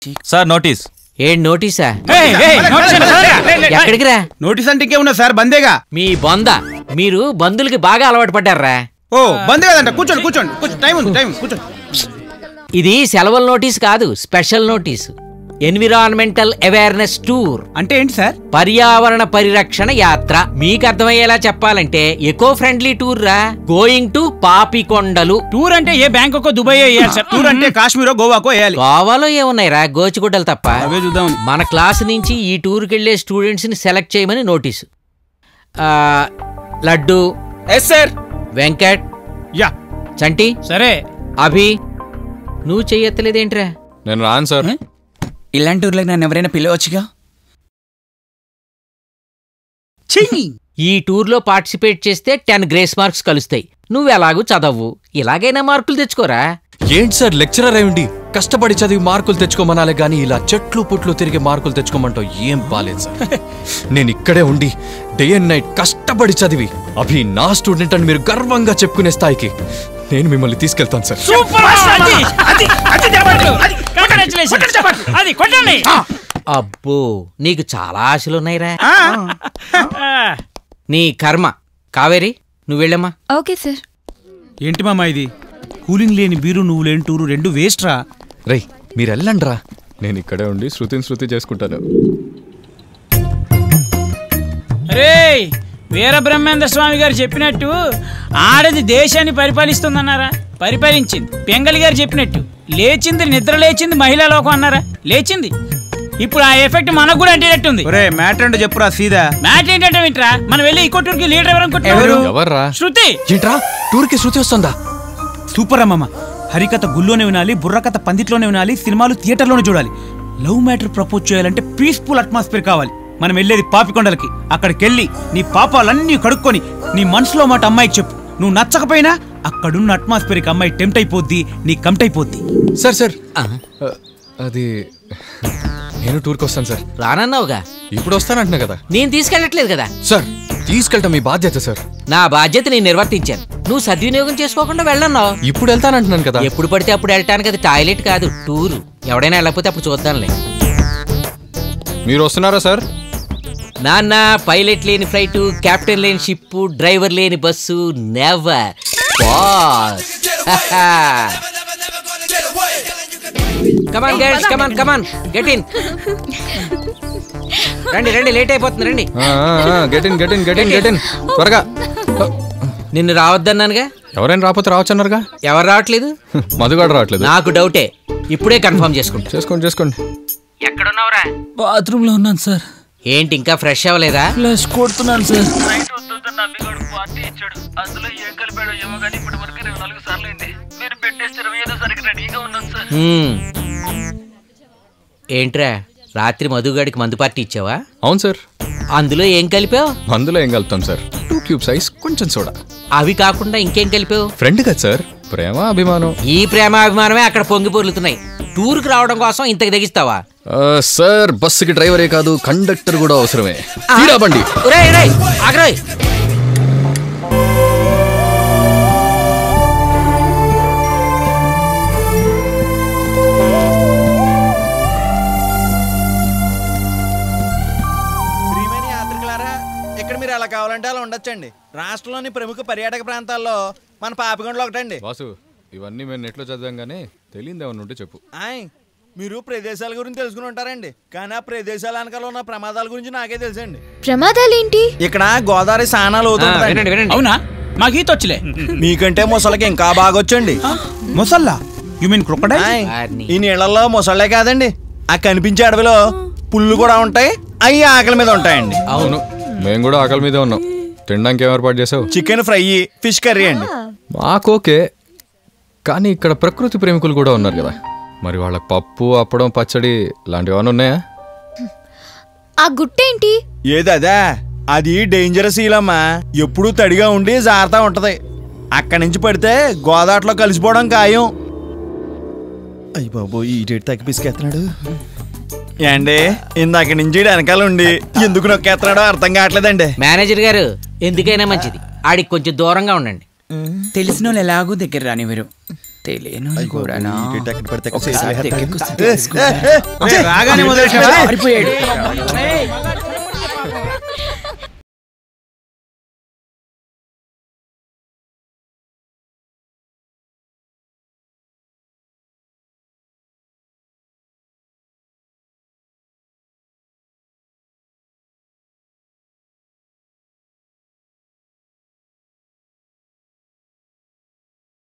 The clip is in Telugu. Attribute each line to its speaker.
Speaker 1: సార్ నోటీస్
Speaker 2: ఏం నోటీసా
Speaker 1: ఏయ్, ఏయ్, నోటీస్ అంటే చదవరా?
Speaker 2: ఎక్కడికి రా
Speaker 3: నోటీస్ అంటే ఇంకే ఉన్నా సార్ బందేగా
Speaker 2: మీ బొంద మీరు బంధులకి బాగా అలవాటు పడ్డారా
Speaker 3: ఓ బందే కదంట కూర్చోండి కూర్చోండి కూర్చోండి టైం ఉంది టైం ఉంది, కూర్చోండి
Speaker 2: ఇది సెలవుల నోటీస్ కాదు special notice environmental awareness tour
Speaker 3: అంటే ఏంటి సార్
Speaker 2: పర్యావరణ పరిరక్షణ యాత్ర మీకు అర్థమయ్యేలా చెప్పాలంటే ఎకో ఫ్రెండ్లీ టూర్ రా గోయింగ్ టు పాపికొండలు
Speaker 1: టూర్ అంటే ఏ బ్యాంకాక్ దుబాయ్ వేయాలి సార్
Speaker 3: టూర్ అంటే కాశ్మీరో గోవాకో వేయాలి
Speaker 2: గోవాలో ఏమున్నాయిరా గోచిగుడ్డలు తప్ప
Speaker 3: అవే చూద్దామని
Speaker 2: మన క్లాస్ నుంచి ఈ టూర్కి వెళ్ళే స్టూడెంట్స్ని సెలెక్ట్ చేయమని నోటీసు ఆ, లడ్డు
Speaker 1: ఎస్ సార్
Speaker 2: వెంకట్
Speaker 3: యా
Speaker 2: చంటి
Speaker 1: సరే
Speaker 2: అభి నువ్వు చెయ్యెత్తలేదేంట్రా
Speaker 4: నేను రాను సార్
Speaker 1: ఇలాంటి ఊర్లకు నన్ను ఎవరైనా పిలవచ్చుగా
Speaker 2: ఈ టూర్లో పార్టిసిపేట్ చేస్తే టెన్ గ్రేస్ మార్క్స్ కలుస్తాయి నువ్వు ఎలాగూ చదవు ఇలాగైనా మార్కులు తెచ్చుకోరా
Speaker 4: ఏంటి సార్ లెక్చరర్ అయ్యండి కష్టపడి చదివి మార్కులు తెచ్చుకోమనాలే గానీ ఇలా చెట్లు పుట్లు తిరిగి మార్కులు తెచ్చుకోమంటావు ఏం బాలేదు సార్ నేను ఇక్కడే ఉండి డే అండ్ నైట్ కష్టపడి చదివి అభి నా స్టూడెంట్ అని మీరు గర్వంగా చెప్పుకునే స్థాయికి నేను మిమ్మల్ని తీసుకెళ్తాను సార్
Speaker 1: సూపర్ అది అది అది చప్పట్లు. Congratulations. అది కొట్టండి
Speaker 2: అబ్బో నీకు చాలా ఆశలున్నాయిరా
Speaker 1: ఆ.
Speaker 2: నీ కర్మ కావేరి నువ్వు వెళ్ళమ్మా
Speaker 5: ఓకే సార్
Speaker 3: ఏంటి మామ ఇది కూలింగ్ లేని బీరు నువ్వు లేని టూరు రెండు వేస్ట్ రా
Speaker 4: రేయ్ మీరు వెళ్ళండి రా నేను ఇక్కడే ఉండి శృతిని శృతి చేసుకుంటాను
Speaker 1: రేయ్ వీర బ్రహ్మేంద్ర స్వామి గారు చెప్పినట్టు ఆడది దేశాన్ని పరిపాలిస్తుందన్నారా పరిపాలించింది పెంగళి గారు చెప్పినట్టు లేచింది నిద్ర లేచింది మహిళా లోకం అన్నారా లేచింది ఇప్పుడు ఆ ఎఫెక్ట్ మనకు కూడా అంటేటట్టుంది
Speaker 3: ఒరే మ్యాటర్ అంటే చెప్పురా సీదా
Speaker 1: మ్యాట్ ఏంటంటే వింట్రా మనం వెళ్ళి ఈ కొట్టూరుకి లీడర్ ఎవరు
Speaker 3: ఎవరు?
Speaker 1: అనుకుంటున్నారు
Speaker 4: ఎవర్రా
Speaker 1: శృతి
Speaker 4: ఏంట్రా టూర్కి శృతి వస్తుందా
Speaker 3: సూపర్ అమ్మమ్మ హరికథ గుళ్ళోనే వినాలి బుర్రకథ పందిట్లోనే వినాలి సినిమాలు థియేటర్లోనే చూడాలి లవ్ మ్యాటర్ ప్రపోజ్ చేయాలంటే పీస్ఫుల్ అట్మాస్ఫియర్ కావాలి మనం వెళ్ళేది పాపికొండలకి అక్కడికి వెళ్ళి నీ పాపాలన్నీ కడుక్కొని నీ మనసులో మాట అమ్మాయికి చెప్పు నువ్వు నచ్చకపోయినా అక్కడున్న అట్మాస్ఫియర్కి అమ్మాయి టెంప్ట్ అయిపోద్ది నీ కంప్ట్ అయిపోద్ది
Speaker 4: సార్ సార్
Speaker 2: ఆ,
Speaker 4: ఆ, అది నేను టూర్కి వస్తాను సార్
Speaker 2: రానన్నావుగా
Speaker 4: ఇప్పుడు వస్తానంటున్నా కదా
Speaker 2: నేను తీసుకెళ్ళట్లేదు కదా
Speaker 4: సార్ తీసుకెళ్ళటం మీ బాధ్యత సార్
Speaker 2: నా బాధ్యత నేను నిర్వర్తించాను నువ్వు సద్వినియోగం చేసుకోకుండా వెళ్ళన్నావు
Speaker 4: ఇప్పుడు వెళ్తానంటున్నాను కదా
Speaker 2: ఎప్పుడు పడితే అప్పుడు వెళ్ళటానికి అది టాయిలెట్ కాదు టూరు ఎవడైనా వెళ్ళకపోతే అప్పుడు చూద్దాంలే
Speaker 4: మీరు వస్తున్నారా సార్
Speaker 2: నాన్న పైలట్ లేని ఫ్లైట్ కెప్టెన్ లేని షిప్ డ్రైవర్ లేని bus never boss come on girls come on come on get in రండి రండి లేట్ అయిపోతుంది రండి
Speaker 4: get in get in get in get in త్వరగా
Speaker 2: నిన్ను రావద్దన్నానుగా
Speaker 4: ఎవరైనా రాకపోతే రావచ్చన్నారుగా
Speaker 2: ఎవరు రావట్లేదు
Speaker 4: మధుగాడు రావట్లేదు
Speaker 2: నాకు డౌటే ఇప్పుడే కన్ఫర్మ్ చేసుకుంటా
Speaker 4: చేసుకోండి చేసుకోండి
Speaker 2: ఎక్కడున్నావురా
Speaker 1: బాత్రూమ్ లో ఉన్నాను సార్
Speaker 2: ఏంటి ఇంకా ఫ్రెష్ అవ్వలేదా
Speaker 1: ప్లస్ కొడుతున్నాను సార్
Speaker 2: హ్మ్. ఏంట్రా రాత్రి మధుగాడికి మందు పార్టీ ఇచ్చావా
Speaker 4: అవును సార్
Speaker 2: అందులో ఏం కలిపావు
Speaker 4: అందులో ఏం కలుపుతాం సార్ టూ క్యూబ్ సైజ్ కొంచెం సోడా
Speaker 2: అవి కాకుండా ఇంకేం కలిపావు
Speaker 4: ఫ్రెండ్ కదా సార్ ప్రేమ అభిమానం
Speaker 2: ఈ ప్రేమ అభిమానమే అక్కడ పొంగి పొర్లుతున్నాయి టూర్కి రావడం కోసం ఇంతకు తెగిస్తావా
Speaker 4: ఆ, సార్ బస్సుకి డ్రైవరే కాదు కండక్టర్ కూడా అవసరమే తీరా బండి
Speaker 2: ఒరేయ్, ఒరేయ్, ఆగ్రోయ్.
Speaker 6: ప్రియమైన యాత్రికులారా ఇక్కడ మీరు ఎలా కావాలంటే అలా ఉండొచ్చండి రాష్ట్రంలోని ప్రముఖ పర్యాటక ప్రాంతాల్లో మన పాపికొండలు ఒకటండి
Speaker 4: వాసు ఇవన్నీ మేము నెట్లో చదివాం కానీ తెలియదు ఏమన్నా ఉంటే చెప్పు
Speaker 6: ఆయ్ మీరు ప్రదేశాల గురించి తెలుసుకుని ఉంటారండి కానీ ఆ ప్రదేశాల వెనకాల ఉన్న ప్రమాదాల గురించి నాకే తెలుసండి
Speaker 5: ప్రమాదాలేంటి
Speaker 6: ఇక్కడ గోదావరి స్నానాలు
Speaker 2: ఆ,
Speaker 6: అవుతుంటాయండి
Speaker 2: వినండి వినండి
Speaker 1: అవునా మాకు ఈత వచ్చలే
Speaker 6: మీకంటే ముసలకి ఇంకా బాగా వచ్చండి
Speaker 3: ముసల్లా యు మీన్ క్రొకడైల్
Speaker 6: ఆయ్,
Speaker 2: వారిని.
Speaker 6: ఈ నీళ్ళల్లో ముసళ్ళే కాదండి ఆ కనిపించే అడవిలో పుల్లు కూడా ఉంటాయి అవి ఆకలి మీద ఉంటాయండి
Speaker 4: అవును మేము కూడా ఆకలి మీదే ఉన్నాం తినడానికి ఏం ఏర్పాటు చేసావు
Speaker 6: చికెన్ ఫ్రై ఫిష్ కర్రీ అండి
Speaker 4: మాకు ఓకే కానీ ఇక్కడ ప్రకృతి ప్రేమికులు కూడా ఉన్నారు కదా మరి వాళ్ళకి పప్పు అప్పడం పచ్చడి లాంటివి ఏమైనా ఉన్నాయా
Speaker 5: ఆ గుట్టేంటి
Speaker 6: ఏది అదా అది డేంజరస్ ఈలమ్మా ఎప్పుడూ తడిగా ఉండి జారుతా ఉంటది అక్కడి నుంచి పడితే గోదాట్లో కలిసిపోవడం ఖాయం అయ్యి బాబు ఈ డేట్ తగ్గి పిసికేస్తున్నాడు ఏండి ఇందాక నుంచి ఈడు వెనకాల ఉండి ఎందుకు నొక్కేస్తున్నాడో అర్థం కావట్లేదండి
Speaker 2: మేనేజర్ గారు ఎందుకైనా మంచిది ఆడికి కొంచెం దూరంగా ఉండండి
Speaker 1: తెలిసిన వాళ్ళు ఎలాగో దగ్గర రానివ్వరు తెలియను
Speaker 6: అయ్య బాబోయ్,
Speaker 1: కూడానా?
Speaker 6: ఈ డేట్ ఎక్కడ పడితే అక్కడ
Speaker 1: ఒకసారి
Speaker 6: చేసేయాలి.
Speaker 1: తెగకు
Speaker 6: ఏ, ఏ, ఏ,
Speaker 3: రాగానే మొదలెట్టావా?
Speaker 1: పారిపోయాడు